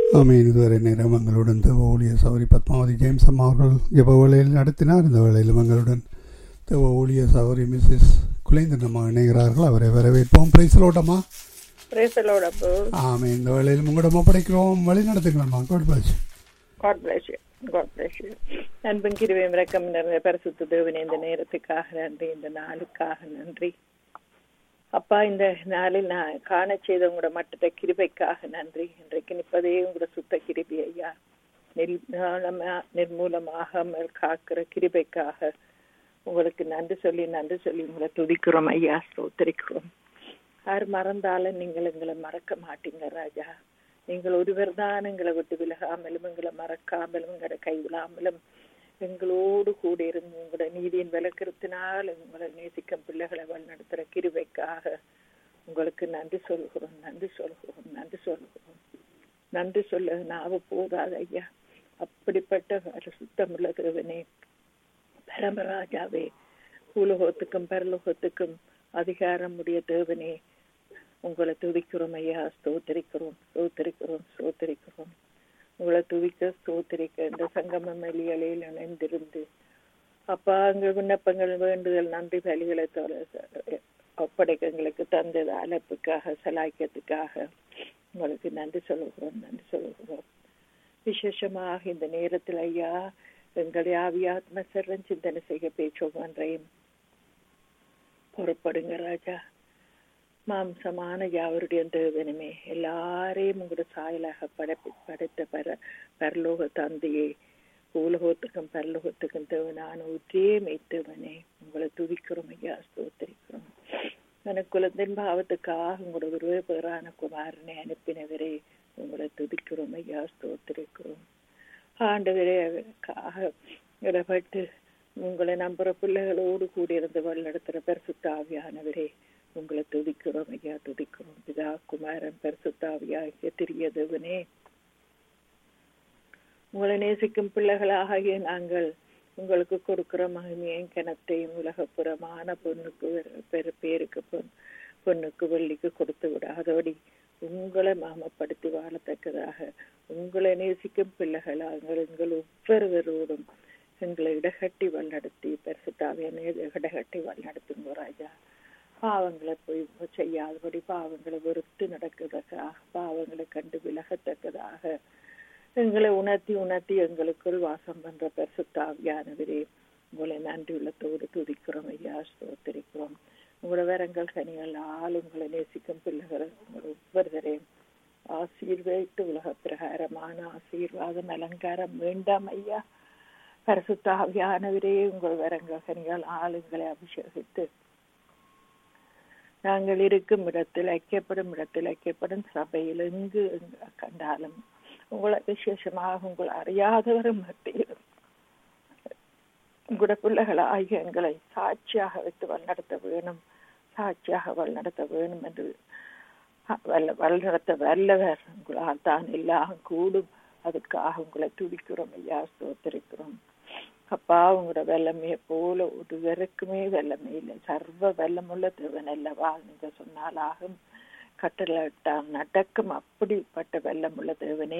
ஆமீன் இதுவரை நேரம் எங்களுடன் தேவ ஊழியர் சௌரி பத்மாவதி ஜேம்ஸ் அம்மா அவர்கள் ஜெப வேளையில் நடத்தினார் இந்த வேளையிலும் எங்களுடன் தேவ ஊழியர் சௌரி மிஸ்ஸஸ் குலேந்தன் அம்மா இணைகிறார்கள் அவரை வரவேற்போம் பிரைசலோட்டம்மா பிரேசலோட அப்போ ஆமே இந்த வேளையில் உங்களிடம் ஒப்படைக்கிறோம் வழி நடத்துங்களம்மா கோட் பாச்சு God bless you God bless you அன்பும் கிருவையும் இறக்கம் நிறைந்த பரிசுத்த தேவனே இந்த நேரத்துக்காக நன்றி இந்த நாளுக்காக நன்றி அப்பா இந்த நாளில் நான் காண செய்த உங்களோட மட்டத்தை கிருபைக்காக நன்றி இன்றைக்கு நிற்பதே உங்களோட சுத்த கிருபி ஐயா நிர்மூலமா நிர்மூலமாகாமல் காக்கிற கிருபைக்காக உங்களுக்கு நன்றி சொல்லி நன்றி சொல்லி உங்களை துதிக்கிறோம் ஐயா ஸ்தோத்திரிக்கிறோம் யார் மறந்தாலும் நீங்கள் எங்களை மறக்க மாட்டீங்க ராஜா நீங்கள் ஒருவர் தான் எங்களை விட்டு விலகாமலும் எங்களை மறக்காமலும் எங்களை கைவிடாமலும் எங்களோடு கூட இருந்து உங்களோட நீதியின் விளக்கிறதுனால் உங்களை நேசிக்கும் பிள்ளைகளை வழிநடத்துகிற கிருவைக்காக உங்களுக்கு நன்றி சொல்கிறோம் நன்றி சொல்கிறோம் நன்றி சொல்கிறோம் நன்றி சொல்ல நாவ போதாது ஐயா அப்படிப்பட்ட சுத்தமுள்ள தேவனே பரமராஜாவே பூலோகத்துக்கும் பரலோகத்துக்கும் அதிகாரம் உடைய தேவனே உங்களை துதிக்கிறோம் ஐயா ஸ்தோத்தரிக்கிறோம் ஸ்தோத்தரிக்கிறோம் ஸ்தோத்தரிக்கிறோம் உங்களை துதிக்க ஸ்தோத்தரிக்க இந்த சங்கம மொழிகளில் இணைந்திருந்து அப்பா எங்கள் விண்ணப்பங்கள் வேண்டுதல் நன்றி பலிகளை ஒப்படைக்க எங்களுக்கு தந்தது அழைப்புக்காக சலாய்க்கத்துக்காக உங்களுக்கு நன்றி சொல்லுகிறோம் நன்றி சொல்லுகிறோம் விசேஷமாக இந்த நேரத்தில் ஐயா எங்களை ஆவியாத்ம சரண் சிந்தனை செய்ய பேச்சோம் ஒன்றையும் பொறுப்படுங்க ராஜா மாம்சமான யாவருடைய தேவனுமே எல்லாரையும் உங்களோட சாயலாக படைப்பு படைத்த பர பரலோக தந்தையே பூலோகத்துக்கும் பரலோகத்துக்கும் தேவனான ஒற்றே மெய்த்தவனே உங்களை துதிக்கிறோம் ஐயா ஸ்தோத்தரிக்கிறோம் எனக்கு குலத்தின் பாவத்துக்காக உங்களோட ஒருவே பேரான குமாரனை அனுப்பினவரே உங்களை துதிக்கிறோம் ஐயா ஸ்தோத்திரிக்கிறோம் ஆண்டவரே அவருக்காக இடப்பட்டு உங்களை நம்புற பிள்ளைகளோடு கூடியிருந்து வழிநடத்துகிற பரிசுத்தாவியானவரே உங்களை துதிக்கிறோம் ஐயா துதிக்கிறோம் பிதா குமாரன் பரிசுத்தாவியாகிய திரிய தேவனே உங்களை நேசிக்கும் பிள்ளைகளாகிய நாங்கள் உங்களுக்கு கொடுக்கிற மகிமையும் கனத்தையும் உலகப்புறமான பொண்ணுக்கு பெரு பேருக்கு பொன் பொண்ணுக்கு வெள்ளிக்கு கொடுத்து விடாதபடி உங்களை மாமப்படுத்தி வாழத்தக்கதாக உங்களை நேசிக்கும் பிள்ளைகளாக எங்கள் ஒவ்வொருவரோடும் எங்களை இடகட்டி வழிநடத்தி பரிசுத்தாவியான இடகட்டி வழிநடத்துங்க ராஜா பாவங்களை போய் செய்யாதபடி பாவங்களை வெறுத்து நடக்கிறதுக்காக பாவங்களை கண்டு விலகத்தக்கதாக எங்களை உணர்த்தி உணர்த்தி எங்களுக்குள் வாசம் பண்ற பரிசுத்தாவியானவரே உங்களை நன்றி உள்ளத்தோடு துதிக்கிறோம் ஐயா ஸ்தோத்திரிக்கிறோம் உங்களோட வரங்கள் கனிகள் ஆள் உங்களை நேசிக்கும் பிள்ளைகள் உங்களை ஒவ்வொருவரையும் ஆசீர்வதித்து உலக பிரகாரமான ஆசீர்வாதம் அலங்காரம் வேண்டாம் ஐயா பரிசுத்தாவியானவரே உங்கள் வரங்கள் கனிகள் ஆளுங்களை அபிஷேகித்து நாங்கள் இருக்கும் இடத்தில் ஐக்கியப்படும் இடத்தில் ஐக்கியப்படும் சபையில் எங்கு கண்டாலும் உங்களை விசேஷமாக உங்கள் அறியாதவர் மத்தியிலும் உங்களோட பிள்ளைகளாகிய எங்களை சாட்சியாக வைத்து வழிநடத்த வேணும் சாட்சியாக வழிநடத்த வேணும் என்று வல்ல வழிநடத்த வல்லவர் உங்களால் தான் எல்லாம் கூடும் அதுக்காக உங்களை துடிக்கிறோம் ஐயா ஸ்தோத்திரிக்கிறோம் அப்பா உங்களோட வெள்ளமையை போல ஒரு வெறுக்குமே வெள்ளமே இல்லை சர்வ வெள்ளமுள்ள தேவன் அல்லவா நீங்க சொன்னாலாகும் கட்டளைட்டால் நடக்கும் அப்படிப்பட்ட வெள்ளமுள்ள தேவனே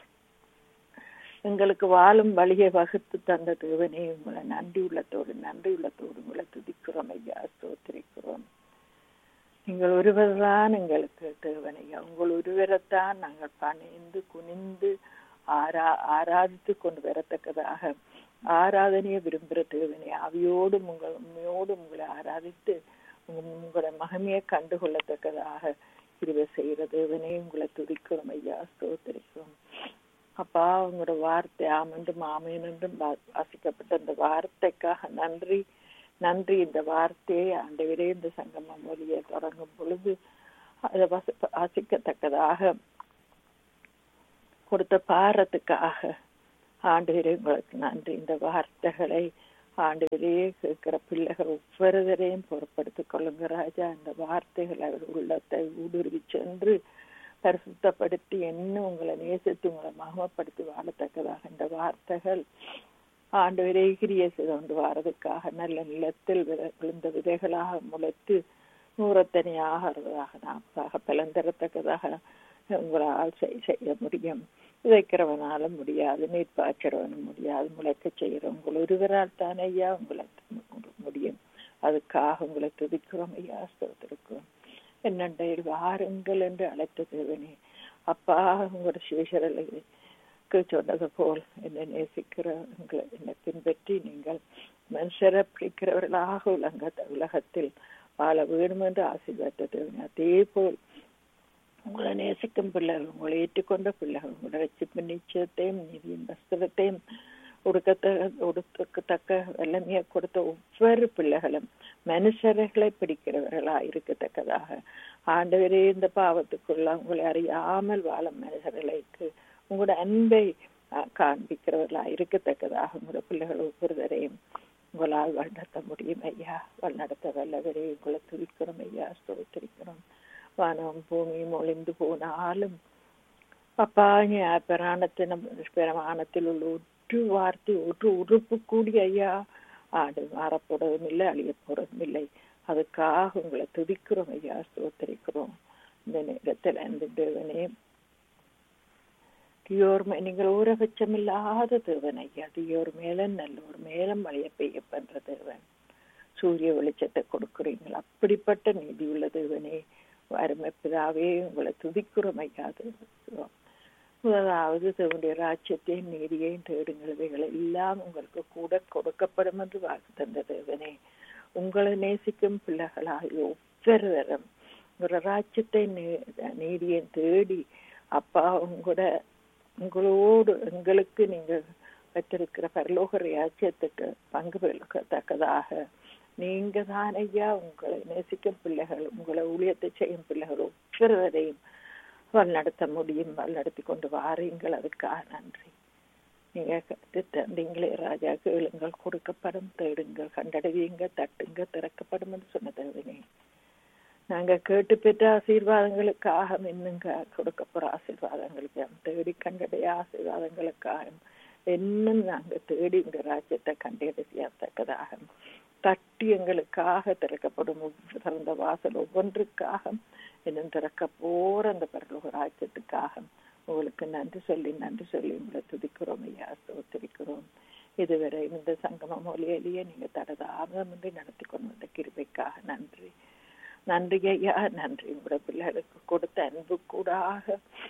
எங்களுக்கு வாழும் வழியை வகுத்து தந்த தேவனே உங்களை நன்றி உள்ளத்தோடு நன்றி உள்ளத்தோடு உங்களை துதிக்கிறோம் ஐயா ஸ்தோத்திரிக்கிறோம் நீங்கள் ஒருவர்தான் எங்களுக்கு தேவனையா உங்கள் ஒருவரைத்தான் நாங்கள் பணிந்து குனிந்து ஆரா ஆராதித்து கொண்டு வரத்தக்கதாக ஆராதனையை விரும்புகிற தேவனை ஆவியோடும் உங்கள் உண்மையோடும் உங்களை ஆராதித்து உங்களோட மகமையை கண்டுகொள்ளத்தக்கதாக கிருவை செய்கிற தேவனே உங்களை துதிக்கிறோம் ஐயா ஸ்தோத்திரிக்கிறோம் அப்பா உங்களோட வார்த்தை ஆமென்றும் ஆமேன் என்றும் வாசிக்கப்பட்ட அந்த வார்த்தைக்காக நன்றி நன்றி இந்த வார்த்தையை ஆண்டவரே இந்த சங்கம மொழியை தொடங்கும் பொழுது அதை வாசிக்கத்தக்கதாக கொடுத்த பாரத்துக்காக ஆண்டவரே உங்களுக்கு நன்றி இந்த வார்த்தைகளை ஆண்டவரே கேட்கிற பிள்ளைகள் ஒவ்வொருவரையும் பொறுப்படுத்திக் கொள்ளுங்க ராஜா இந்த வார்த்தைகள் அவர் உள்ளத்தை ஊடுருவி சென்று பரிசுத்தப்படுத்தி என்ன உங்களை நேசித்து உங்களை மகமப்படுத்தி வாழத்தக்கதாக இந்த வார்த்தைகள் ஆண்டவரே கிரிய செய்து கொண்டு வாரதுக்காக நல்ல நிலத்தில் விழுந்த விதைகளாக முளைத்து நூறத்தனையாக நாம் பலன் தரத்தக்கதாக உங்களால் செய்ய முடியும் விதைக்கிறவனால முடியாது நீர் பாய்ச்சறவனும் முடியாது முளைக்க செய்கிறோம் உங்கள் ஒருவரால் தானே ஐயா உங்களை முடியும் அதுக்காக உங்களை துதிக்கிறோம் ஐயா ஸ்தோத்திருக்கிறோம் என்னண்டையில் வாருங்கள் என்று அழைத்த தேவனே அப்பா உங்களோட சிவசரலுக்கு சொன்னது போல் என்னை நேசிக்கிற உங்களை என்னை பின்பற்றி நீங்கள் மனுஷரை பிடிக்கிறவர்களாக உலக உலகத்தில் வாழ வேணும் என்று ஆசீர்வாத தேவனே அதே போல் உங்களை நேசிக்கும் பிள்ளைகள் உங்களை ஏற்றுக்கொண்ட பிள்ளைகள் உங்களோட ரசிப்பு நிச்சயத்தையும் நீதியின் வஸ்திரத்தையும் உடுக்கத்த உடுக்கத்தக்க வல்லமையை கொடுத்த ஒவ்வொரு பிள்ளைகளும் மனுஷர்களை பிடிக்கிறவர்களா இருக்கத்தக்கதாக ஆண்டவரே இந்த பாவத்துக்குள்ள உங்களை அறியாமல் வாழும் மனுஷர்களுக்கு உங்களோட அன்பை காண்பிக்கிறவர்களா இருக்கத்தக்கதாக உங்களோட பிள்ளைகள் ஒவ்வொருவரையும் உங்களால் வழிநடத்த முடியும் ஐயா வழிநடத்த வல்லவரே உங்களை துதிக்கிறோம் ஐயா ஸ்தோத்திரிக்கிறோம் வானம் பூமியும் ஒளிந்து போனாலும் அப்பா பிராணத்தின் பிரமாணத்தில் உள்ள ஒரு வார்த்தை ஒரு உறுப்பு கூடி ஐயா ஆடு மாறப்போறதும் இல்லை அழிய போறதும் இல்லை அதுக்காக உங்களை துதிக்கிறோம் ஐயா ஸ்தோத்திரிக்கிறோம் இந்த நேரத்தில் அந்த தேவனே தியோர்மை நீங்கள் ஊரபட்சம் இல்லாத தேவன் ஐயா தியோர் மேல நல்லோர் மேலும் மழைய பெய்ய பண்ற தேவன் சூரிய வெளிச்சத்தை கொடுக்குறீங்கள் அப்படிப்பட்ட நீதி உள்ள தேவனே அருமை பிதாவே உங்களை துதிக்கிறோம் ஐயா முதலாவது தேவனுடைய ராஜ்யத்தையும் நீதியையும் தேடுங்கிறவைகள் எல்லாம் உங்களுக்கு கூட கொடுக்கப்படும் என்று வாக்கு தந்த தேவனே உங்களை நேசிக்கும் பிள்ளைகளாக ஒவ்வொருவரும் உங்களோட ராஜ்யத்தை நீதியை தேடி அப்பா உங்களோட உங்களோடு எங்களுக்கு நீங்கள் வைத்திருக்கிற பரலோக ராஜ்யத்துக்கு பங்கு பெறத்தக்கதாக நீங்க தான் ஐயா உங்களை நேசிக்கும் பிள்ளைகள் உங்களை ஊழியத்தை செய்யும் பிள்ளைகள் ஒவ்வொருவரையும் வழிநடத்த முடியும் வழிநடத்தி கொண்டு வாரீங்கள் அதுக்காக நன்றி நீங்க தந்தீங்களே ராஜா கேளுங்கள் கொடுக்கப்படும் தேடுங்கள் கண்டடைவீங்க தட்டுங்க திறக்கப்படும் என்று சொன்னதே நாங்க கேட்டு பெற்ற ஆசீர்வாதங்களுக்காக இன்னுங்க கொடுக்க போற ஆசீர்வாதங்களுக்கு தேடி கண்டடைய ஆசீர்வாதங்களுக்காக இன்னும் நாங்க தேடி இந்த ராஜ்யத்தை கண்டடையத்தக்கதாக தட்டி எங்களுக்காக திறக்கப்படும் திறந்த வாசல் ஒவ்வொன்றுக்காக இன்னும் திறக்க போற அந்த பரலோக ராஜ்யத்துக்காக உங்களுக்கு நன்றி சொல்லி நன்றி சொல்லி உங்களை துதிக்கிறோம் ஐயா ஸ்தோத்திரிக்கிறோம் இதுவரை இந்த சங்கமம் மொழியிலேயே நீங்க தடதாமதமின்றி நடத்தி கொண்டு வந்த கிருபைக்காக நன்றி நன்றி ஐயா நன்றி உங்களோட பிள்ளைகளுக்கு கொடுத்த அன்பு கூடாக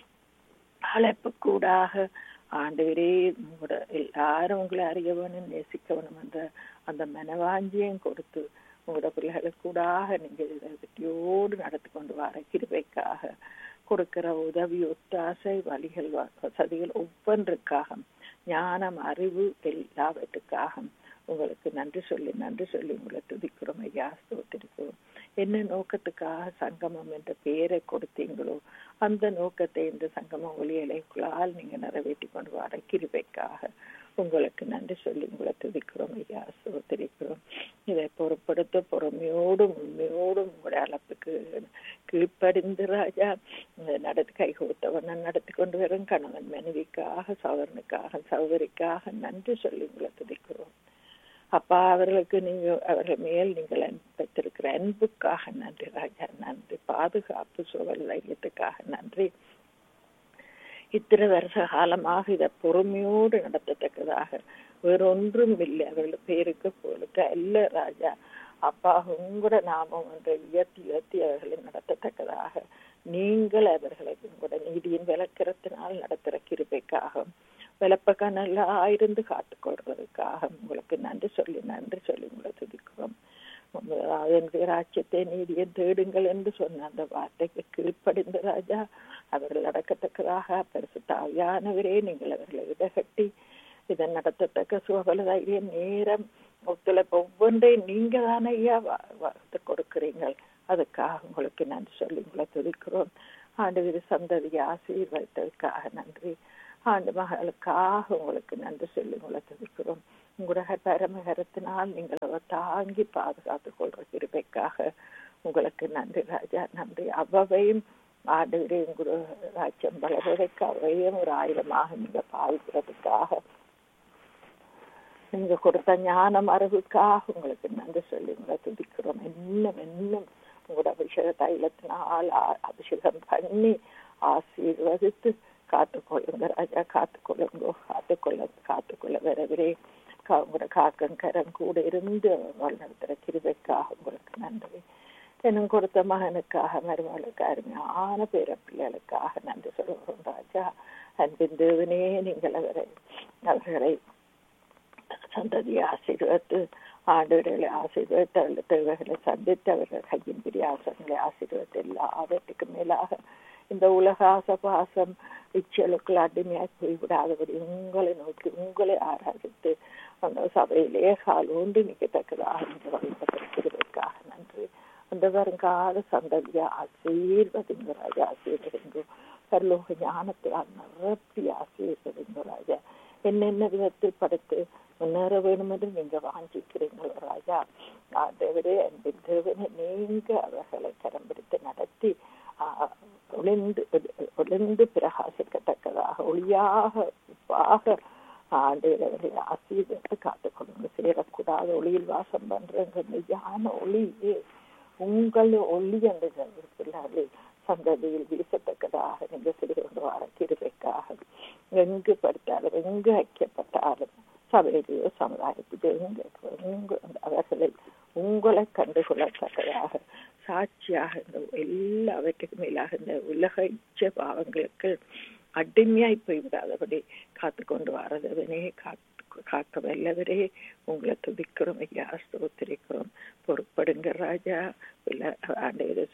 அழைப்பு கூடாக ஆண்டவரே உங்களோட எல்லாரும் உங்களை அறிய வேணும் நேசிக்க வேணும் என்ற அந்த மனவாஞ்சியம் கொடுத்து உங்களோட பிள்ளைகளுக்கு கூடாக நீங்க இதை வெற்றியோடு நடத்தி கொண்டு வர கிருபைக்காக கொடுக்கிற உதவி ஒத்தாசை வழிகள் வசதிகள் ஒவ்வொன்றுக்காக ஞானம் அறிவு எல்லாவற்றுக்காக உங்களுக்கு நன்றி சொல்லி நன்றி சொல்லி உங்களை துதிக்கிறோம் ஐயா ஸ்தோத்திருக்கிறோம் என்ன நோக்கத்துக்காக சங்கமம் என்ற பெயரை கொடுத்தீங்களோ அந்த நோக்கத்தை இந்த சங்கமம் ஒளியலைக்குள்ளால் நீங்க நிறைவேற்றி கொண்டு வர கிருபைக்காக உங்களுக்கு நன்றி சொல்லி உங்களை துதிக்கிறோம் ஐயா சோதரிக்கிறோம் இதை பொறுப்படுத்த பொறுமையோடும் உண்மையோடும் உங்களுடைய அளப்புக்கு கீழ்ப்படிந்து ராஜா நடத்தி கை கொடுத்தவன் நடத்தி கொண்டு வரும் கணவன் மனைவிக்காக சவரனுக்காக சௌகரிக்காக நன்றி சொல்லி உங்களை துதிக்கிறோம் அப்பா அவர்களுக்கு நீங்க அவர்கள் மேல் நீங்கள் பெற்றிருக்கிற அன்புக்காக நன்றி ராஜா நன்றி பாதுகாப்பு சூழல் தைரியத்துக்காக நன்றி இத்தனை வருஷ காலமாக இதை பொறுமையோடு நடத்தத்தக்கதாக வேறொன்றும் இல்லை அவர்கள் பேருக்கு போலுக்கு அல்ல ராஜா அப்பா உங்களோட நாமம் ஒன்றை உயர்த்தி உயர்த்தி அவர்களை நடத்தத்தக்கதாக நீங்கள் அவர்களை உங்களோட நீதியின் விளக்கிறத்தினால் நடத்துகிற கிருபைக்காக விளப்பக்க நல்லா இருந்து காத்துக்கொள்றதுக்காக உங்களுக்கு நன்றி சொல்லி நன்றி சொல்லி உங்களை துதிக்கிறோம் என்னுடைய ராஜ்யத்தை நீதியை தேடுங்கள் என்று சொன்ன அந்த வார்த்தைக்கு கீழ்ப்படிந்த ராஜா அவர்கள் நடக்கத்தக்கதாக பரிசு தாவியானவரே நீங்கள் அவர்களை இடகட்டி இதை நடத்தத்தக்க சுகபல தைரியம் நேரம் ஒத்துழைப்பு ஒவ்வொன்றையும் நீங்க தானே ஐயா வகுத்து கொடுக்குறீங்கள் அதுக்காக உங்களுக்கு நன்றி சொல்லி உங்களை துதிக்கிறோம் ஆண்டு விரு சந்ததியை ஆசீர்வதித்ததுக்காக நன்றி ஆண்டு மகளுக்காக உங்களுக்கு நன்றி சொல்லி உங்களை துதிக்கிறோம் உங்களோட பரமகரத்தினால் நீங்கள் அவர் தாங்கி பாதுகாத்து கொள்ற கிருபைக்காக உங்களுக்கு நன்றி ராஜா நன்றி அவ்வவையும் ஆண்டுகிறே உங்களோட ராஜ்யம் வளர்வதற்கு அவையும் ஒரு ஆயிரமாக நீங்க பாவிக்கிறதுக்காக நீங்க கொடுத்த ஞானம் அறிவுக்காக உங்களுக்கு நன்றி சொல்லி உங்களை துதிக்கிறோம் இன்னும் இன்னும் உங்களோட அபிஷேக தைலத்தினால் அபிஷேகம் பண்ணி ஆசீர்வதித்து காத்துக்கொள்ளுங்க ராஜா காத்துக்கொள்ளுங்க காத்துக்கொள்ள காத்துக்கொள்ள வரவரே உங்களோட காக்கம் கரம் கூட இருந்து வழிநடத்துற கிருபைக்காக உங்களுக்கு நன்றி இன்னும் கொடுத்த மகனுக்காக மருமகளுக்கு அருமையான பேர பிள்ளைகளுக்காக நன்றி சொல்கிறோம் ராஜா அன்பின் தேவனே நீங்கள் அவரை அவர்களை சந்ததியை ஆசீர்வத்து ஆண்டுகளை ஆசீர்வத்து அவர்கள் தேவைகளை சந்தித்து அவர்கள் கையின் பிரியாசங்களை ஆசீர்வத்து எல்லாவற்றுக்கும் மேலாக இந்த உலக ஆசபாசம் இச்சலுக்குள் அடிமையாய் போய்விடாதபடி உங்களை நோக்கி உங்களை ஆராதித்து அந்த சபையிலே கால் ஊன்றி நிற்கத்தக்கதாக இந்த வழிபட்டிருக்கிறதற்காக நன்றி அந்த வருங்கால சந்ததியை ஆசீர்வதிங்க ராஜா ஆசீர்வதிங்க பரலோக ஞானத்தினால் நிரப்பி ஆசீர்வதிங்க ராஜா என்னென்ன விதத்தில் படைத்து முன்னேற வேண்டும் என்று நீங்க வாஞ்சிக்கிறீங்களோ ராஜா தேவரே அன்பின் தேவனை நீங்க அவர்களை கரம் பிடித்து நடத்தி ஒளிந்து ஒளிந்து பிரகாசிக்கத்தக்கதாக ஒளியாக உப்பாக ஆண்டுகளை ஆசீர்வத்து காத்துக்கொள்ளுங்க சேரக்கூடாத ஒளியில் வாசம் பண்றங்க மெய்யான ஒளியே உங்கள் ஒளி என்று பிள்ளைகள் சந்ததியில் வீசத்தக்கதாக நீங்க செய்து கொண்டு வர கிருபைக்காக எங்கு படுத்தாலும் எங்கு ஐக்கியப்பட்டாலும் சபையிலேயோ சமுதாயத்திலேயோ எங்க உங்க அவர்களை உங்களை கண்டுகொள்ளத்தக்கதாக சாட்சியாக இந்த எல்லாவற்றுக்கும் மேலாக இந்த உலக இச்ச பாவங்களுக்கு அடிமையாய் போய்விடாதபடி காத்து கொண்டு வரதவனே காத்து காக்க வல்லவரே உங்களை துதிக்கிறோம் ஐயா ஸ்தோத்திரிக்கிறோம் பொறுப்படுங்க ராஜா இல்லை ஆண்டு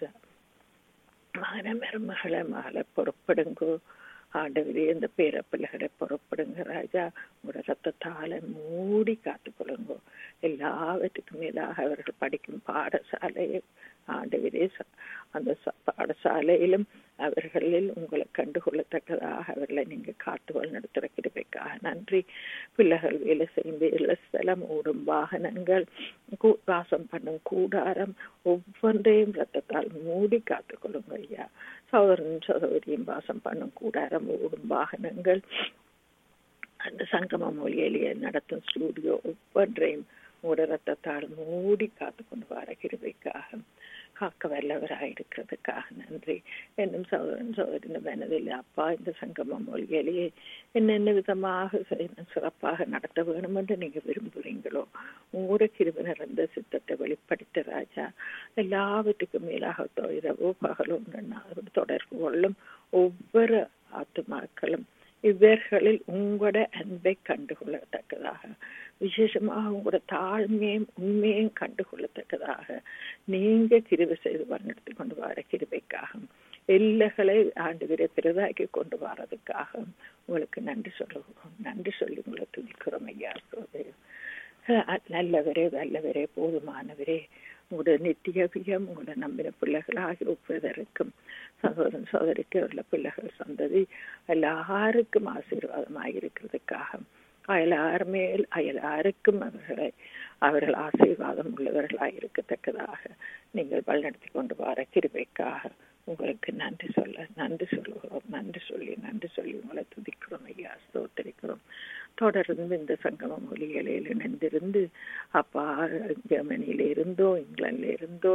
மகன மருமகளை மகளை பொறுப்படுங்கோ ஆண்டவரே இந்த பேர பிள்ளைகளை புறப்படுங்க ராஜா உங்களோட ரத்தத்தால மூடி காத்துக்கொள்ளுங்கோ எல்லாவற்றுக்கும் மேலாக அவர்கள் படிக்கும் பாடசாலையை ஆண்டவரே அந்த பாடசாலையிலும் அவர்களில் உங்களை கண்டுகொள்ளத்தக்கதாக அவர்களை நீங்க காத்துவல் நடத்துகிற கிருபைக்காக நன்றி பிள்ளைகள் வேலை செய்யும் வேலை ஸ்தலம் ஓடும் வாகனங்கள் வாசம் பண்ணும் கூடாரம் ஒவ்வொன்றையும் ரத்தத்தால் மூடி காத்துக்கொள்ளுங்க ஐயா சகோதரன் சகோதரியும் வாசம் பண்ணும் கூடாரம் ஓடும் வாகனங்கள் அந்த சங்கம மொழியிலேயே நடத்தும் ஸ்டூடியோ ஒவ்வொன்றையும் உங்களோட ரத்தத்தால் மூடி காத்து கொண்டு வர கிருபைக்காக காக்க வல்லவராயிருக்கிறதுக்காக நன்றி என்னும் சகோதரன் சகோதரின் மனதில் அப்பா இந்த சங்கம மொழியிலேயே என்னென்ன விதமாக சிறப்பாக நடத்த வேணும் என்று நீங்க விரும்புகிறீங்களோ உங்களோட கிருப நிறைந்த சித்தத்தை வெளிப்படுத்த ராஜா எல்லாவற்றுக்கும் மேலாக இரவோ பகலோ தொடர்பு கொள்ளும் ஒவ்வொரு ஆத்துமாக்களும் இவர்களில் உங்களோட அன்பை கண்டுகொள்ளத்தக்கதாக விசேஷமாக உங்களோட தாழ்மையும் உண்மையும் கண்டுகொள்ளத்தக்கதாக நீங்க கிருவை செய்து வழிநடத்தி கொண்டு வர கிருபைக்காக எல்லைகளை ஆண்டு வரை பெரிதாக்கி கொண்டு வரதுக்காக உங்களுக்கு நன்றி சொல்லுகிறோம் நன்றி சொல்லி உங்களை துதிக்கிறோம் ஐயா நல்லவரே வல்லவரே போதுமானவரே உங்களோட நித்தியவியம் உங்களை நம்பின பிள்ளைகளாகி ஒப்புவதற்கும் சகோதரன் சகோதரிக்கு உள்ள பிள்ளைகள் சந்ததி எல்லாருக்கும் ஆசீர்வாதமாக இருக்கிறதுக்காக அயலார் மேல் அயலாருக்கும் அவர்களை அவர்கள் ஆசீர்வாதம் உள்ளவர்களாக இருக்கத்தக்கதாக நீங்கள் வழிநடத்தி கொண்டு வர கிருபைக்காக உங்களுக்கு நன்றி சொல்ல நன்றி சொல்லுகிறோம் நன்றி சொல்லி நன்றி சொல்லி உங்களை துதிக்கிறோம் ஐயா ஸ்தோத்தரிக்கிறோம் தொடர்ந்து இந்த சங்கம மொழிகளில் இணைந்திருந்து அப்பா ஜெர்மனியில இருந்தோ இங்கிலாந்துல இருந்தோ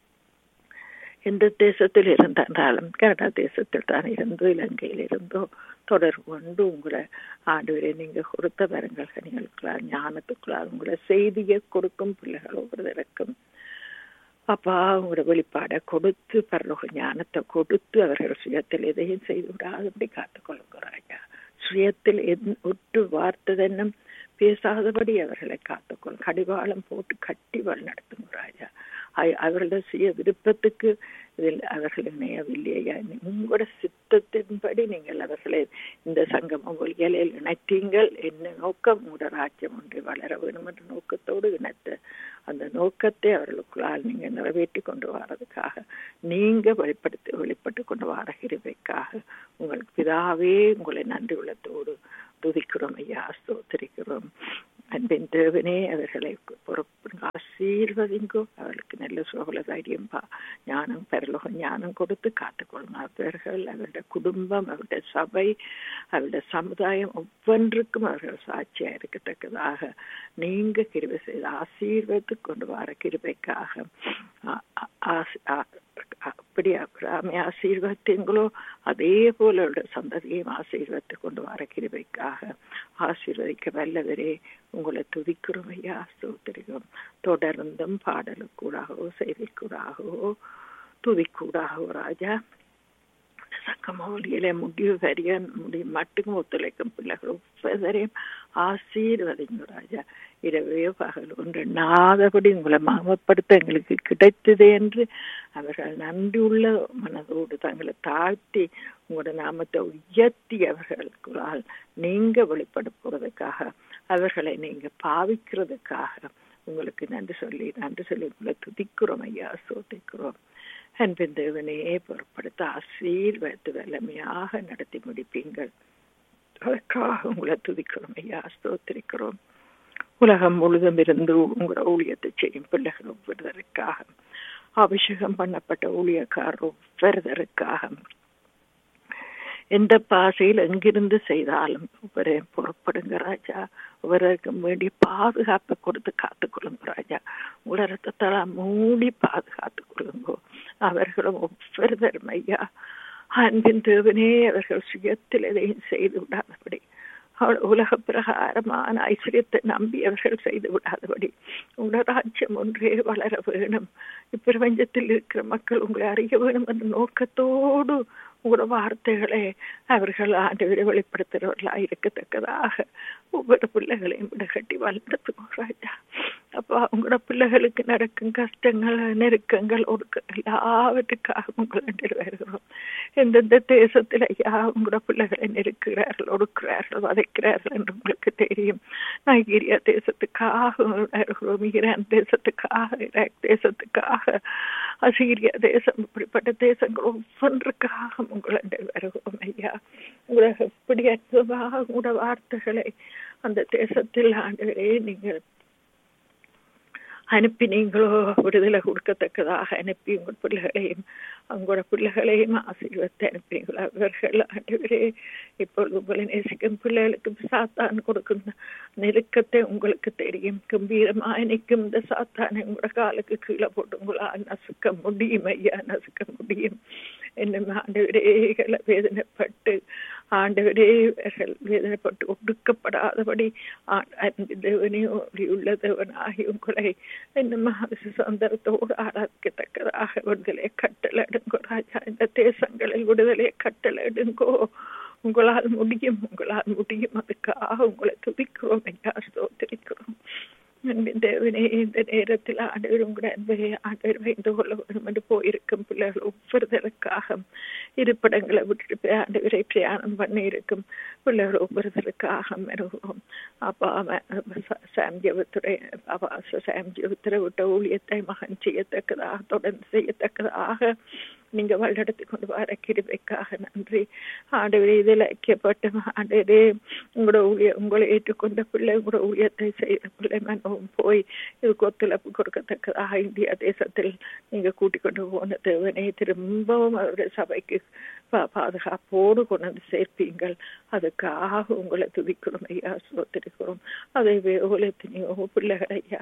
எந்த தேசத்தில் இருந்தாலும் கனடா தேசத்தில் தான் இருந்தோ இலங்கையில் இருந்தோ தொடர்பு கொண்டு உங்களை ஆண்டு நீங்க கொடுத்த வரங்கள் கனிகளுக்குள்ளார் ஞானத்துக்குள்ளார் உங்களை செய்தியை கொடுக்கும் பிள்ளைகள் ஒவ்வொருவருக்கும் அப்பா உங்களோட வெளிப்பாடை கொடுத்து பரலோக ஞானத்தை கொடுத்து அவர்கள் சுயத்தில் எதையும் செய்து விடாதபடி காத்துக்கொள்கிறாயா சுயத்தில் ஒட்டு வார்த்ததென்னும் பேசாதபடி அவர்களை காத்துக்கொள் கடிவாளம் போட்டு கட்டி வழி நடத்தும் ராஜா அவர்களோட சுய விருப்பத்துக்கு இதில் அவர்கள் இணையவில்லையா உங்களோட சித்தத்தின்படி நீங்கள் அவர்களை இந்த சங்கம மொழிகளில் இணைத்தீங்கள் என்ன நோக்கம் உங்களோட ராஜ்யம் ஒன்றை வளர வேண்டும் என்ற நோக்கத்தோடு இணைத்த அந்த நோக்கத்தை அவர்களுக்குள்ளால் நீங்க நிறைவேற்றி கொண்டு வர்றதுக்காக நீங்க வெளிப்படுத்தி வெளிப்பட்டு கொண்டு வர கிருபைக்காக உங்களுக்கு பிதாவே உங்களை நன்றி உள்ளத்தோடு துதிக்கிறோம் ஐயா ஸ்தோத்திரிக்கிறோம் அன்பின் தேவனே அவர்களை பொறுப்பு ஆசீர்வதிங்கோ அவர்களுக்கு நல்ல சோகல தைரியம் ஞானம் பரலோக ஞானம் கொடுத்து காத்துக்கொள்ளும் அவர்கள் அவருடைய குடும்பம் அவருடைய சபை அவருடைய சமுதாயம் ஒவ்வொன்றுக்கும் அவர்கள் சாட்சியா இருக்கத்தக்கதாக நீங்க கிருபை செய்து ஆசீர்வத்து கொண்டு வர கிருபைக்காக அப்படி அப்ராமை ஆசீர்வதித்தீங்களோ அதே போல அவருடைய சந்ததியையும் ஆசீர்வத்தை கொண்டு வர கிருபைக்காக ஆசீர்வதிக்க வல்லவரே உங்களை துதிக்கிறோம் ஐயா ஸ்தோத்திரிகம் தொடர்ந்தும் பாடலுக்கூடாகவோ செய்திக்கூடாகவோ துதிக்கூடாகவோ ராஜா சக்கமௌலியிலே முடிவு வரிய முடியும் மட்டும் ஒத்துழைக்கும் பிள்ளைகள் ஒவ்வொருவரையும் ஆசீர்வதிங்க ராஜா இரவே பகல் ஒன்று எண்ணாதபடி உங்களை மாமப்படுத்த எங்களுக்கு கிடைத்தது என்று அவர்கள் நன்றியுள்ள மனதோடு தங்களை தாழ்த்தி உங்களோட நாமத்தை உயர்த்தி அவர்களுக்குள்ளால் நீங்க வெளிப்படுத்துவதற்காக அவர்களை நீங்க பாவிக்கிறதுக்காக உங்களுக்கு நன்றி சொல்லி நன்றி சொல்லி உங்களை துதிக்கிறோம் ஐயா சோதிக்கிறோம் அன்பின் தேவனே பொருட்படுத்த ஆசீர்வதித்து வல்லமையாக நடத்தி முடிப்பீங்கள் அதற்காக உங்களை துதிக்கிறோம் ஐயா ஸ்தோத்திரிக்கிறோம் உலகம் முழுதும் இருந்து உங்களோட ஊழியத்தை செய்யும் பிள்ளைகள் ஒவ்வொருவருக்காக அபிஷேகம் பண்ணப்பட்ட ஊழியக்காரர் ஒவ்வொருவருக்காக எந்த பாசையில் எங்கிருந்து செய்தாலும் ஒவ்வொரு புறப்படுங்க ராஜா ஒவ்வொருக்கும் வேண்டிய பாதுகாப்பை கொடுத்து காத்துக்கொள்ளுங்க ராஜா உலகத்தால மூடி பாதுகாத்து கொள்ளுங்கோ அவர்களும் ஒவ்வொருவரும் ஐயா அன்பின் தேவனே அவர்கள் சுயத்தில் எதையும் செய்து விடாதபடி அவள் உலக பிரகாரமான ஐஸ்வர்யத்தை நம்பி அவர்கள் செய்து விடாதபடி உங்களோட ராஜ்யம் ஒன்றே வளர வேணும் இப்பிரபஞ்சத்தில் இருக்கிற மக்கள் உங்களை அறிய வேணும் என்ற நோக்கத்தோடு உங்களோட வார்த்தைகளை அவர்கள் ஆண்டவரை வெளிப்படுத்துகிறவர்களாக இருக்கத்தக்கதாக ஒவ்வொரு பிள்ளைகளையும் விட கட்டி வளர்த்துக்கோ ராஜா அப்போ உங்களோட பிள்ளைகளுக்கு நடக்கும் கஷ்டங்கள் நெருக்கங்கள் ஒடுக்க எல்லாவற்றுக்காக உங்களை வருகிறோம் எந்தெந்த தேசத்தில் ஐயா உங்களோட பிள்ளைகளை நெருக்கிறார்கள் ஒடுக்கிறார்கள் வதைக்கிறார்கள் என்று உங்களுக்கு தெரியும் நைகீரியா தேசத்துக்காக வருகிறோம் ஈரான் தேசத்துக்காக ஈராக் தேசத்துக்காக அசீரியா தேசம் இப்படிப்பட்ட தேசங்கள் ஒவ்வொன்றுக்காக உங்களை வருகிறோம் ஐயா உங்களை எப்படி அற்புதமாக உங்களோட வார்த்தைகளை அந்த தேசத்தில் ஆண்டவரே நீங்கள் அனுப்பினீங்களோ விடுதலை கொடுக்கத்தக்கதாக அனுப்பி உங்கள் பிள்ளைகளையும் உங்களோட பிள்ளைகளையும் ஆசீர்வத்தை அனுப்பினீங்களோ அவர்கள் ஆண்டவரே இப்பொழுது உங்களை நேசிக்கும் பிள்ளைகளுக்கு சாத்தான் கொடுக்கும் நெருக்கத்தை உங்களுக்கு தெரியும் கம்பீரமாக நிற்கும் இந்த சாத்தானை உங்களோட காலுக்கு கீழே போட்டு உங்களால் நசுக்க முடியும் ஐயா நசுக்க முடியும் என்ன ஆண்டவரேகளை வேதனைப்பட்டு ஆண்டவரே வேதனைப்பட்டு ஒடுக்கப்படாதபடி தேவனே உள்ள தேவனாகி உங்களை இன்னும் சந்தர்த்தோடு ஆராதிக்கத்தக்கதாக விடுதலை கட்டளைடுங்கோ ராஜா இந்த தேசங்களில் விடுதலை கட்டளைடுங்கோ உங்களால் முடியும் உங்களால் முடியும் அதுக்காக உங்களை துதிக்கிறோம் ஐயா ஸ்தோத்திரிக்கிறோம் தேவனே இந்த நேரத்தில் ஆண்டவர் உங்களுடைய அன்பை ஆண்டவர் வைந்து கொள்ள வேண்டும் என்று போயிருக்கும் பிள்ளைகள் ஒவ்வொருதலுக்காக இருப்பிடங்களை விட்டுட்டு ஆண்டவரை பிரயாணம் பண்ணி இருக்கும் பிள்ளைகள் ஒவ்வொருதலுக்காக மெருகிறோம் அப்பா சாம் ஜெபத்துறை பாபா சாம் ஜெபத்துறை விட்ட ஊழியத்தை மகன் செய்யத்தக்கதாக தொடர்ந்து செய்யத்தக்கதாக நீங்க வழிநடத்தி கொண்டு வர கிருபைக்காக நன்றி ஆண்டவரே இதில் ஐக்கியப்பட்ட ஆண்டவரே உங்களோட ஊழிய உங்களை ஏற்றுக்கொண்ட பிள்ளை உங்களோட ஊழியத்தை செய்த பிள்ளை மனவும் போய் இதுக்கு ஒத்துழைப்பு கொடுக்கத்தக்கதாக இந்தியா தேசத்தில் நீங்க கூட்டிக் கொண்டு போன தேவனை திரும்பவும் அவருடைய சபைக்கு பாதுகாப்போடு கொண்டு வந்து சேர்ப்பீங்கள் அதுக்காக உங்களை துதிக்கிறோம் ஐயா சோத்திருக்கிறோம் அதை வேலைத்தினையோ பிள்ளைகள் ஐயா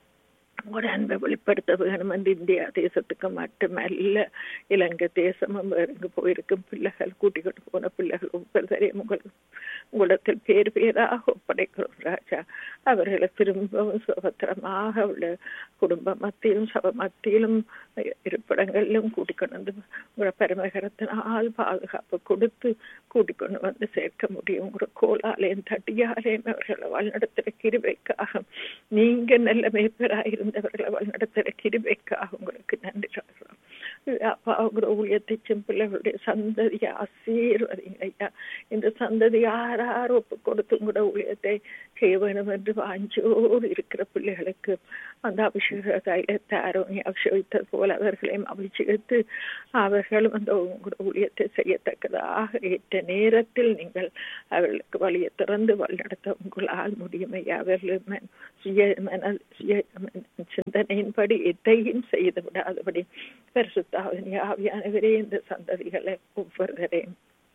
ஒரு அன்பை வெளிப்படுத்த வேணும் என்று இந்தியா தேசத்துக்கு மட்டுமல்ல இலங்கை தேசமும் இங்கு போயிருக்கும் பிள்ளைகள் கூட்டிக் கொண்டு போன பிள்ளைகள் ஒவ்வொருத்தரையும் உங்களுக்கு உங்களிடத்தில் பேர் பேராக ஒப்படைக்கிறோம் ராஜா அவர்களை திரும்பவும் சுபத்திரமாக உள்ள குடும்ப மத்தியிலும் சப மத்தியிலும் இருப்பிடங்களிலும் கூட்டிக் கொண்டு வந்து உங்களோட பெருமகரத்தினால் பாதுகாப்பு கொடுத்து கூட்டிக் கொண்டு வந்து சேர்க்க முடியும் உங்களோட கோலாலயம் தட்டியாலயம் அவர்களை வழிநடத்துகிற கிருபைக்காக நீங்க நல்ல மேய்ப்பராக இருந்தவர்களை வழிநடத்துகிற கிருபைக்காக உங்களுக்கு நன்றி சொல்றோம் அப்பா உங்களோட ஊழியத்தை பிள்ளைகளுடைய சந்ததியை ஆசீர்வதிங்க ஐயா இந்த சந்ததி யார் யார் ஒப்பு கொடுத்து உங்களோட ஊழியத்தை செய்ய வேணும் என்று வாஞ்சோடு இருக்கிற பிள்ளைகளுக்கு அந்த அபிஷேக தைலத்தாரோ அபிஷேகித்தது போல அவர்களையும் அபிஷேகித்து அவர்களும் அந்த உங்களோட ஊழியத்தை செய்யத்தக்கதாக ஏற்ற நேரத்தில் நீங்கள் அவர்களுக்கு வழியை திறந்து வழிநடத்த உங்களால் முடியும் ஐயா அவர்கள் சுய மன சுய சிந்தனையின்படி எதையும் செய்து விடாதபடி பரிசுத்தாவின் ஆவியானவரே இந்த சந்ததிகளை ஒவ்வொருவரையும்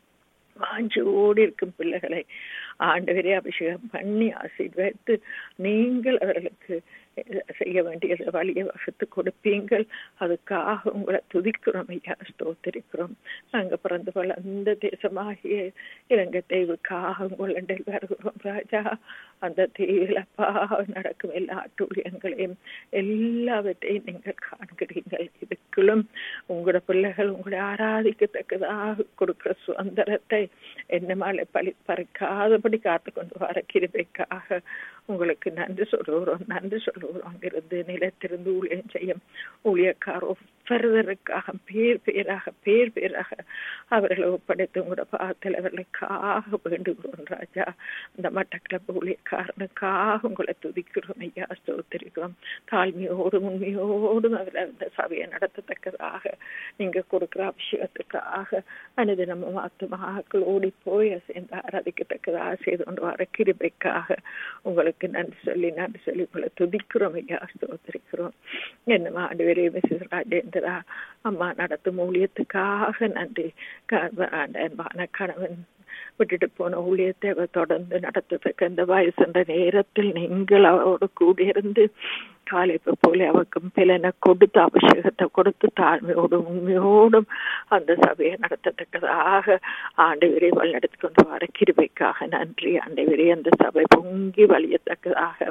வாஞ்சோடு இருக்கும் பிள்ளைகளை ஆண்டவரே அபிஷேகம் பண்ணி ஆசீர்வதித்து நீங்கள் அவர்களுக்கு செய்ய வேண்டிய வழியை வகுத்து கொடுப்பீங்கள் அதுக்காக உங்களை துதிக்கிறோம் ஐயா ஸ்தோத்திரிக்கிறோம் நாங்க பிறந்து வளர்ந்த தேசமாகிய இலங்கை தெய்வுக்காக உங்களுடைய வருகிறோம் ராஜா அந்த தீவிலப்பா நடக்கும் எல்லா அட்டூழியங்களையும் எல்லாவற்றையும் நீங்கள் காண்கிறீர்கள் இதுக்குள்ளும் உங்களோட பிள்ளைகள் உங்களை ஆராதிக்கத்தக்கதாக கொடுக்கிற சுதந்திரத்தை என்னமால பழி பறிக்காதபடி காத்து கொண்டு வர கிருபைக்காக உங்களுக்கு நன்றி சொல்லுகிறோம் நன்றி சொல்லுகிறோம் அங்கிருந்து நிலத்திருந்து ஊழியம் செய்யும் ஊழியக்கார் ஒவ்வொருவருக்காக பேர் பேராக பேர் பேராக அவர்களை ஒப்படைத்து உங்களோட பாத்தில் அவர்களுக்காக வேண்டுகிறோம் ராஜா அந்த மட்டக்கிழப்பு ஊழியக்காரனுக்காக உங்களை துதிக்கிறோம் ஐயா ஸ்தோத்திரிக்கிறோம் தாழ்மையோடும் உண்மையோடும் அவரை அந்த சபையை நடத்தத்தக்கதாக நீங்க கொடுக்கிற அபிஷேகத்துக்காக அனுதினம் ஆத்மாக்கள் ஓடி போய் சேர்ந்து ஆராதிக்கத்தக்கதாக செய்து கொண்டு வர கிருபைக்காக உங்களுக்கு நன்றி சொல்லி நன்றி சொல்லி உங்களை துதிக்கிறோம் ஐயா ஸ்தோத்திரிக்கிறோம் என்ன ஆண்டு மிஸ்ஸஸ் ராஜேந்திரா அம்மா நடத்தும் ஊழியத்துக்காக நன்றி அன்பான கணவன் விட்டுட்டு போன ஊழியத்தை அவர் தொடர்ந்து நடத்துறதுக்கு அந்த வயசுன்ற நேரத்தில் நீங்கள் அவரோடு கூடியிருந்து காலைப்ப போல அவருக்கும் பிளனை கொடுத்து அபிஷேகத்தை கொடுத்து தாழ்மையோடும் உண்மையோடும் அந்த சபையை நடத்தத்தக்கதாக ஆண்டை விரை வழிநடத்தி கொண்டு வர கிருபைக்காக நன்றி ஆண்டை விரை அந்த சபை பொங்கி வழியத்தக்கதாக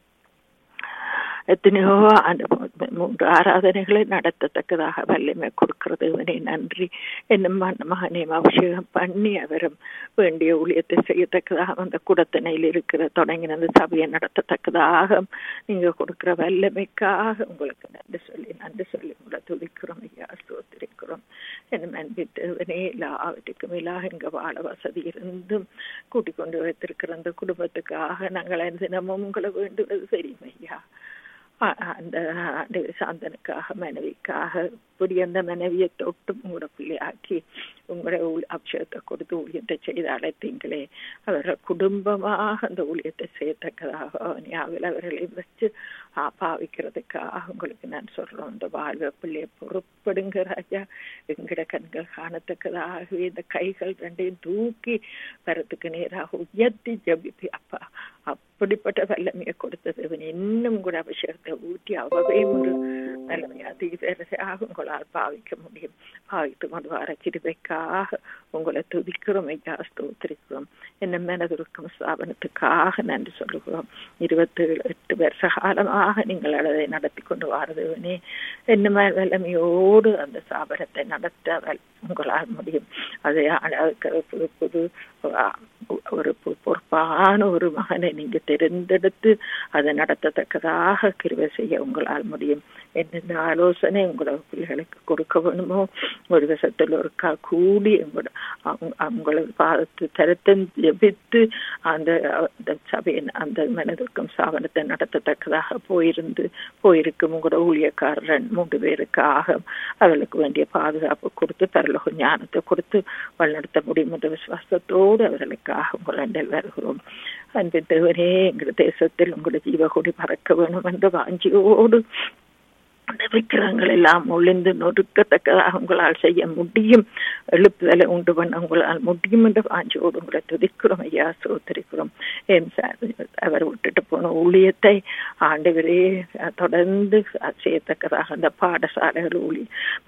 எத்தனையோ அந்த மூன்று ஆராதனைகளை நடத்தத்தக்கதாக வல்லமை கொடுக்கிறது இவனை நன்றி என்னும் மகனையும் அபிஷேகம் பண்ணி அவரும் வேண்டிய ஊழியத்தை செய்யத்தக்கதாக அந்த குடத்தினையில் இருக்கிற தொடங்கின அந்த சபையை நடத்தத்தக்கதாக நீங்க கொடுக்கிற வல்லமைக்காக உங்களுக்கு நன்றி சொல்லி நன்றி சொல்லி உங்களை துதிக்கிறோம் ஐயா ஸ்தோத்திரிக்கிறோம் என்னும் அன்பித்தவனே எல்லாவற்றுக்கும் எல்லாம் எங்க வாழ வசதி இருந்தும் கூட்டிக் கொண்டு வைத்திருக்கிற அந்த குடும்பத்துக்காக நாங்கள் தினமும் உங்களை வேண்டுவது தெரியும் ஐயா அந்த சாந்தனுக்காக மனைவிக்காக இப்படி அந்த மனைவியை தொட்டு உங்களோட பிள்ளையாக்கி உங்களோட அபிஷேகத்தை கொடுத்து ஊழியத்தை செய்து அழைத்தீங்களே அவர்கள் குடும்பமாக அந்த ஊழியத்தை செய்யத்தக்கதாக ஞாபகம் அவர்களை வச்சு பாவிக்கிறதுக்காக உங்களுக்கு நான் சொல்றோம் இந்த வாழ்வை பிள்ளைய பொறுப்படுங்க ராஜா எங்கட கண்கள் காணத்தக்கதாகவே இந்த கைகள் ரெண்டையும் தூக்கி வரத்துக்கு நேராக உயர்த்தி ஜபிப்பி அப்பா அப்படிப்பட்ட வல்லமையை கொடுத்தது இவன் இன்னும் கூட அபிஷேகத்தை ஊட்டி அவவே ஒரு வல்லமையை அதிகரியாக உங்களால் பாவிக்க முடியும் பாவித்து கொண்டு வர கிருபைக்காக உங்களை துதிக்கிறோம் ஐயா ஸ்தோத்திரிக்கிறோம் என்ன மனதிற்கும் ஸ்தாபனத்துக்காக நன்றி சொல்லுகிறோம் இருபத்தி எட்டு வருஷ காலமாக நீங்கள் அதை நடத்தி கொண்டு வாரதுவனே என்ன வல்லமையோடு அந்த ஸ்தாபனத்தை நடத்த உங்களால் முடியும் அதை புது புது ஒரு பொறுப்பான ஒரு மகனை நீங்க தெரிந்தெடுத்து அதை நடத்தத்தக்கதாக கிருவை செய்ய உங்களால் முடியும் என்னென்ன ஆலோசனை உங்களோட பிள்ளைகளுக்கு கொடுக்க வேணுமோ ஒரு விஷயத்தில் ஒருக்கா கூடி உங்களோட உங்களோட பாதத்து தரத்தன் ஜெபித்து அந்த அந்த சபையின் அந்த மனதிற்கும் சாவனத்தை நடத்தத்தக்கதாக போயிருந்து போயிருக்கும் உங்களோட ஊழியக்காரர் மூன்று பேருக்காக அவர்களுக்கு வேண்டிய பாதுகாப்பு கொடுத்து பரலோக ஞானத்தை கொடுத்து வழிநடத்த முடியும் என்ற விசுவாசத்தோடு அவர்களுக்காக உங்களிடம் வருகிறோம் அன்பு தேவனே எங்கள் தேசத்தில் உங்களுடைய ஜீவகொடி பறக்க வேணும் என்ற வாஞ்சியோடு அந்த விக்கிரங்கள் எல்லாம் ஒளிந்து நொறுக்கத்தக்கதாக உங்களால் செய்ய முடியும் எழுப்புதலை உண்டு பண்ண உங்களால் முடியும் என்று வாஞ்சியோடு உங்களை துதிக்கிறோம் ஐயா சோத்தரிக்கிறோம் என் அவர் விட்டுட்டு போன ஊழியத்தை ஆண்டவரே தொடர்ந்து செய்யத்தக்கதாக அந்த பாடசாலைகள் ஊழி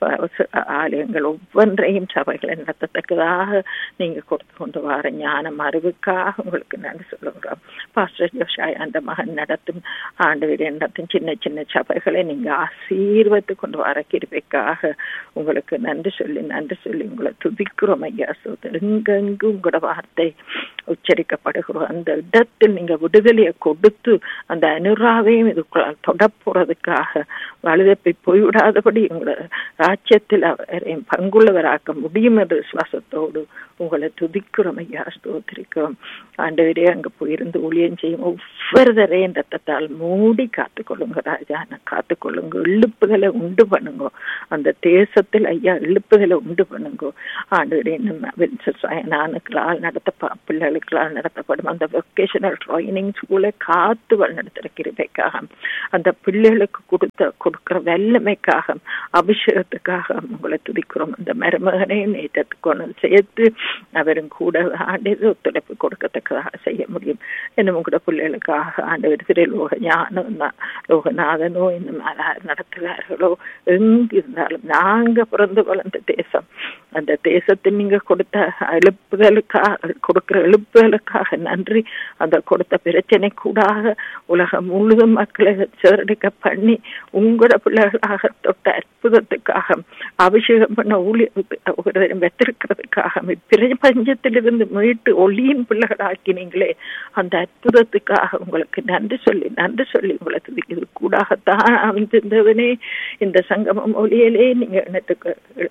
ஆலயங்கள் ஒவ்வொன்றையும் சபைகளை நடத்தத்தக்கதாக நீங்க கொடுத்து கொண்டு வர ஞானம் அறிவுக்காக உங்களுக்கு நன்றி சொல்லுகிறோம் பாஸ்டர் ஜோஷாய் அந்த மகன் நடத்தும் ஆண்டவரே நடத்தும் சின்ன சின்ன சபைகளை நீங்க ஆசீர்வத்து கொண்டு வர கிருபைக்காக உங்களுக்கு நன்றி சொல்லி நன்றி சொல்லி உங்களை துதிக்கிறோம் ஐயா சோதர் எங்கெங்கு உங்களோட வார்த்தை உச்சரிக்கப்படுகிறோம் அந்த இடத்தில் நீங்க விடுதலையை கொடுத்து அந்த அனுராவையும் இதுக்குள்ளால் தொடப்புறதுக்காக வலுதப்பை போய்விடாதபடி உங்களோட ராஜ்யத்தில் அவரையும் பங்குள்ளவராக்க முடியும் என்ற விசுவாசத்தோடு உங்களை துதிக்கிறோம் ஐயா ஸ்தோத்திரிக்கிறோம் ஆண்டவரே அங்க போயிருந்து ஊழியம் செய்யும் ஒவ்வொருதரையும் ரத்தத்தால் மூடி காத்துக்கொள்ளுங்க ராஜா காத்துக்கொள்ளுங்க இழுப்புகளை உண்டு பண்ணுங்க அந்த தேசத்தில் ஐயா இழுப்புகளை உண்டு பண்ணுங்க ஆண்டவரே நானுக்களால் நடத்த பிள்ளைகளுக்களால் நடத்தப்படும் அந்த வெக்கேஷனல் ட்ரைனிங் ஸ்கூலை காத்து வழிநடத்துகிற கிருபைக்காக அந்த பிள்ளைகளுக்கு கொடுத்த கொடுக்கிற வெள்ளமைக்காக அபிஷேகத்துக்காக உங்களை துதிக்கிறோம் அந்த மருமகனையும் நேற்றத்துக்கு சேர்த்து அவரும் கூட ஆண்டு ஒத்துழைப்பு கொடுக்கத்தக்க செய்யத்தக்கதாக செய்ய முடியும் இன்னும் உங்களோட பிள்ளைகளுக்காக ஆண்டவர் திரு லோக ஞானம் லோகநாதனோ இன்னும் நடத்துகிறார்களோ எங்கு இருந்தாலும் நாங்க பிறந்து வளர்ந்த தேசம் அந்த தேசத்தை நீங்க கொடுத்த எழுப்புதலுக்காக கொடுக்கிற எழுப்புதலுக்காக நன்றி அந்த கொடுத்த பிரச்சனை கூடாக உலகம் முழுதும் மக்களை சிதறடிக்க பண்ணி உங்களோட பிள்ளைகளாக தொட்ட அற்புதத்துக்காக அபிஷேகம் பண்ண ஊழியர் வெத்திருக்கிறதுக்காக பிரபஞ்சத்திலிருந்து மீட்டு ஒளியின் பிள்ளைகளாக்கினீங்களே அந்த அற்புதத்துக்காக உங்களுக்கு நன்றி சொல்லி நன்றி சொல்லி உங்களுக்கு இது கூடாகத்தான் அமைந்திருந்தவனே இந்த சங்கமம் ஒளியிலே நீங்க எனக்கு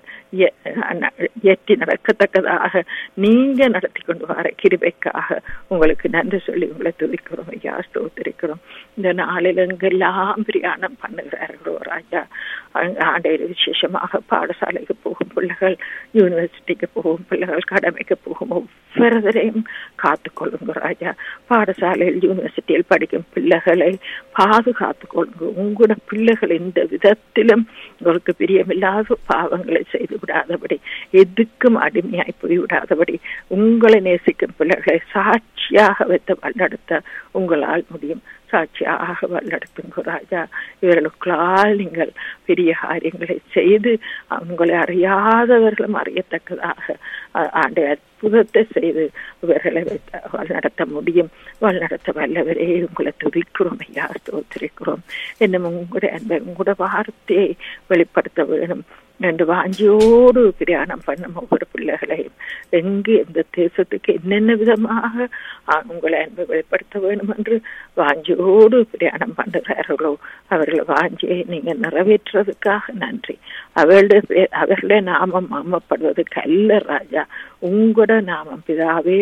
ஏற்றி நடக்கத்தக்கதாக நீங்க நடத்தி கொண்டு வர கிருபைக்காக உங்களுக்கு நன்றி சொல்லி உங்களை துதிக்கிறோம் ஐயா ஸ்தோத்திரிக்கிறோம் இந்த நாளில் எங்கெல்லாம் பிரியாணம் பண்ணுகிறார்களோ ராஜா ஆண்டையில் விசேஷமாக பாடசாலைக்கு போகும் பிள்ளைகள் யூனிவர்சிட்டிக்கு போகும் பிள்ளைகள் கடமைக்கு போகும் ஒவ்வொருவரையும் காத்துக்கொள்ளுங்க ராஜா பாடசாலையில் யூனிவர்சிட்டியில் படிக்கும் பிள்ளைகளை பாதுகாத்து கொள்ளுங்க உங்களோட பிள்ளைகள் இந்த விதத்திலும் உங்களுக்கு பிரியமில்லாத பாவங்களை செய்து விடாதபடி எதுக்கும் அடிமையாய் போய்விடாதபடி உங்களை நேசிக்கும் பிள்ளைகளை சாட்சியாக வைத்து வழிநடத்த உங்களால் முடியும் சாட்சியாக வழிநடத்துங்க ராஜா இவர்களுக்களால் நீங்கள் பெரிய காரியங்களை செய்து உங்களை அறியாதவர்களும் அறியத்தக்கதாக ஆண்டு அற்புதத்தை செய்து இவர்களை வழிநடத்த முடியும் வழிநடத்த வல்லவரே உங்களை துதிக்கிறோம் ஐயா ஸ்தோத்திரிக்கிறோம் என்னும் உங்களுடைய அன்பை உங்களோட வார்த்தையை வெளிப்படுத்த வேணும் என்று வாஞ்சியோடு பிரயாணம் பண்ணும் ஒவ்வொரு பிள்ளைகளையும் எங்கு எந்த தேசத்துக்கு என்னென்ன விதமாக உங்களை அன்பை வெளிப்படுத்த வேண்டும் என்று வாஞ்சியோடு பிரயாணம் பண்ணுகிறார்களோ அவர்கள் வாஞ்சியை நீங்க நிறைவேற்றுறதுக்காக நன்றி அவர்களுடைய அவர்களுடைய நாமம் மாமப்படுவதற்கு அல்ல ராஜா உங்களோட நாமம் பிதாவே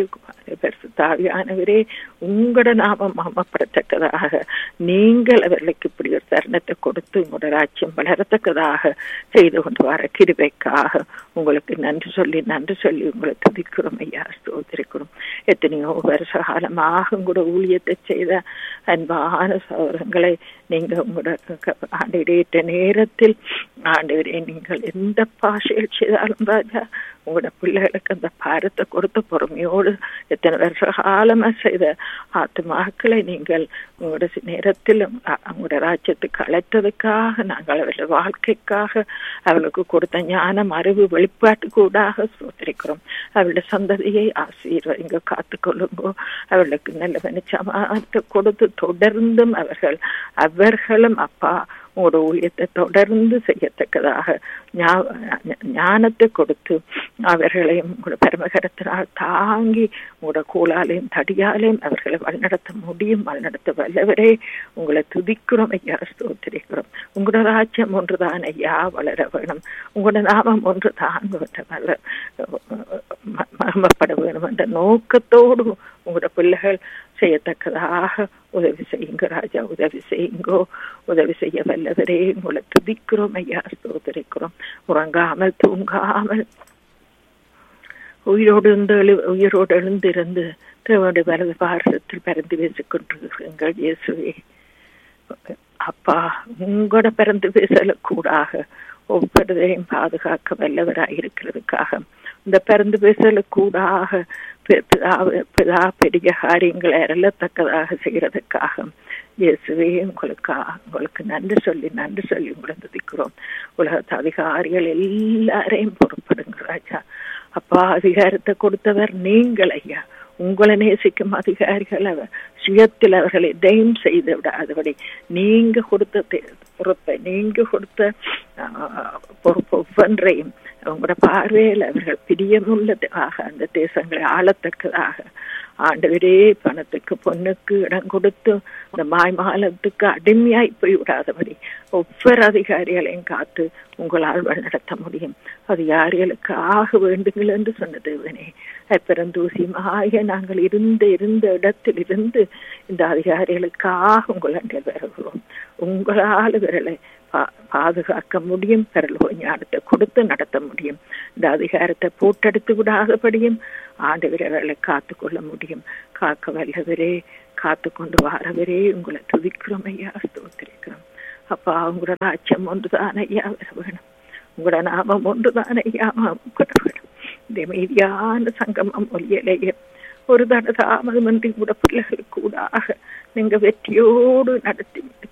தாவியானவரே உங்களோட நாமம் மாமப்படத்தக்கதாக நீங்கள் அவர்களுக்கு இப்படி ஒரு தருணத்தை கொடுத்து உங்களோட ராஜ்யம் வளரத்தக்கதாக செய்து கொண்டு வர கிருபைக்காக உங்களுக்கு நன்றி சொல்லி நன்றி சொல்லி உங்களை துதிக்கிறோம் ஐயா ஸ்தோத்திரிக்கிறோம் எத்தனையோ வருஷ காலமாக உங்களோட ஊழியத்தை செய்த அன்பான சௌரங்களை நீங்க உங்களோட ஆண்டிடையிட்ட நேரத்தில் ஆண்டவரே நீங்கள் எந்த பாஷையில் செய்தாலும் ராஜா உங்களோட பிள்ளைகளுக்கு அந்த பாரத்தை கொடுத்த பொறுமையோடு எத்தனை வருஷ காலமா செய்த ஆத்மாக்களை நீங்கள் உங்களோட நேரத்திலும் உங்களோட ராஜ்யத்துக்கு அழைத்ததுக்காக நாங்கள் அவருடைய வாழ்க்கைக்காக அவளுக்கு கொடுத்த ஞானம் அறிவு வெளிப்பாட்டு கூடாக சோதரிக்கிறோம் அவளுடைய சந்ததியை ஆசீர்வதிங்க காத்துக்கொள்ளுங்கோ அவளுக்கு நல்ல வெளிச்சமானத்தை கொடுத்து தொடர்ந்தும் அவர்கள் அவர்களும் அப்பா உங்களோட ஊழியத்தை தொடர்ந்து செய்யத்தக்கதாக ஞானத்தை கொடுத்து அவர்களையும் உங்களோட பெருமகரத்தினால் தாங்கி உங்களோட கூலாலையும் தடியாலையும் அவர்களை வழிநடத்த முடியும் வழிநடத்த வல்லவரே உங்களை துதிக்கிறோம் ஐயா ஸ்தோத்திரிக்கிறோம் உங்களோட ராஜ்யம் ஒன்றுதான் ஐயா வளர வேணும் உங்களோட நாமம் ஒன்றுதான் வளர மகமப்பட வேணும் என்ற நோக்கத்தோடு உங்களோட பிள்ளைகள் செய்யத்தக்கதாக உதவி செய்யுங்க ராஜா உதவி செய்யுங்கோ உதவி செய்ய வல்லவரே உங்களை துதிக்கிறோம் ஐயா ஸ்தோதரிக்கிறோம் உறங்காமல் தூங்காமல் உயிரோடு இருந்து எழு உயிரோடு எழுந்திருந்து தேவனுடைய வலது பாரதத்தில் பறந்து பேசிக் கொண்டிருக்கிறீங்கள் இயேசுவே அப்பா உங்களோட பிறந்து பேசல கூடாக ஒவ்வொருவரையும் பாதுகாக்க வல்லவராக இருக்கிறதுக்காக இந்த பிறந்து பேசல கூடாக பிதா பெரிய காரியங்களை அறலத்தக்கதாக செய்யறதுக்காக இயேசுவே உங்களுக்கு உங்களுக்கு நன்றி சொல்லி நன்றி சொல்லி உங்களை துதிக்கிறோம் உலகத்து அதிகாரிகள் எல்லாரையும் பொறுப்படுங்க ராஜா அப்பா அதிகாரத்தை கொடுத்தவர் நீங்கள் ஐயா உங்களை நேசிக்கும் அதிகாரிகள் அவர் சுயத்தில் அவர்கள் எதையும் செய்து விடாதபடி நீங்க கொடுத்த பொறுப்பை நீங்க கொடுத்த பொறுப்பு ஒவ்வொன்றையும் உங்களோட பார்வையில் அவர்கள் பிரியமுள்ளதாக அந்த தேசங்களை ஆளத்தக்கதாக ஆண்டவரே பணத்துக்கு பொண்ணுக்கு இடம் கொடுத்து இந்த மாய்மாலத்துக்கு அடிமையாய் போய் விடாதபடி ஒவ்வொரு அதிகாரிகளையும் காத்து உங்களால் வழிநடத்த முடியும் அதிகாரிகளுக்கு ஆக வேண்டுங்கள் என்று சொன்ன தேவனே பெருந்தூசியமாக நாங்கள் இருந்த இருந்த இடத்தில் இருந்து இந்த அதிகாரிகளுக்காக உங்கள் அண்டில் வருகிறோம் உங்களால் விரலை பாதுகாக்க முடியும் பெறலோ ஞானத்தை கொடுத்து நடத்த முடியும் இந்த அதிகாரத்தை போட்டெடுத்து விடாதபடியும் ஆண்டு விரலை காத்து கொள்ள முடியும் காக்க வல்லவரே காத்து கொண்டு வாரவரே உங்களை துதிக்கிறோம் ஐயா ஸ்தோத்திரிக்கிறோம் அப்பா உங்களோட ராஜ்யம் ஒன்றுதான் ஐயா வர வேணும் உங்களோட நாமம் ஒன்றுதான் ஐயா வேணும் இந்த மீதியான சங்கமம் ஒலியலையே ஒரு தட தாமதமின்றி கூட பிள்ளைகளுக்கு கூடாக நீங்க வெற்றியோடு நடத்தி